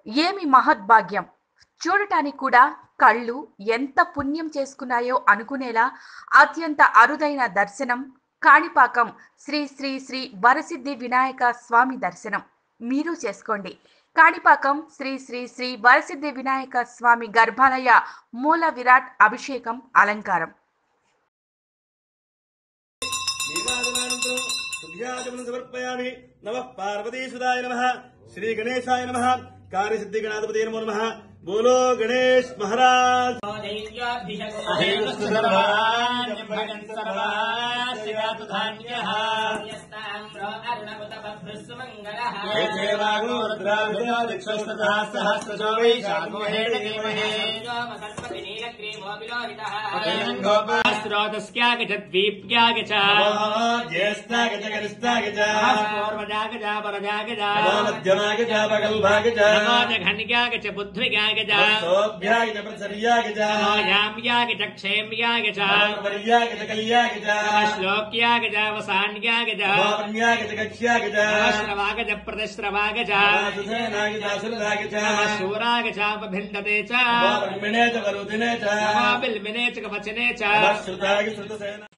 ఏమి మహద్భాగ్యం చూడటానికి కూడా కళ్ళు ఎంత పుణ్యం చేసుకున్నాయో అనుకునేలా అత్యంత అరుదైన దర్శనం కాణిపాకం శ్రీ శ్రీ శ్రీ వరసిద్ధి వినాయక స్వామి దర్శనం మీరు చేసుకోండి కాణిపాకం శ్రీ శ్రీ శ్రీ వరసిద్ధి వినాయక స్వామి గర్భాలయ మూల విరాట్ అభిషేకం అలంకారం నీరాజనానంతరం శుద్ధ్యాచమనం సమర్పయామి నమ పార్వతీసుదాయ నమ శ్రీ గణేశాయ నమ కార్యసిద్ధి గణాధిపతి నమో నమ బోలో గణేష్ మహారాజ్ స్రోతస్యాగచద్వీప్యాగ చ జ్యేష్ఠాగ చ గరిష్ఠాగ చ పూర్వజాగ చ పరజాగ చ మధ్యమాగ చ పగల్భాగ చ నమోజఘన్యాగ చ బుద్ధ్విగాగ చ సోభ్యాగ చ ప్రసర్యాగ చ నమోయామ్యాగ చ క్షేమ్యాగ చ వర్యాగ చ కల్యాగ చ శ్లోక్యాగ చ వసాన్యాగ చ వర్యాగ చ కక్ష్యాగ చ శ్రవాగ చ ప్రతిశ్రవాగ చ సుసేనాగ చ సురదాగ చ శూరాగ చ భిందతే చ బ్రహ్మణే చ వరుదినే చ బిల్మినే చ కవచనే చ श्रुतागि श्रुतसेन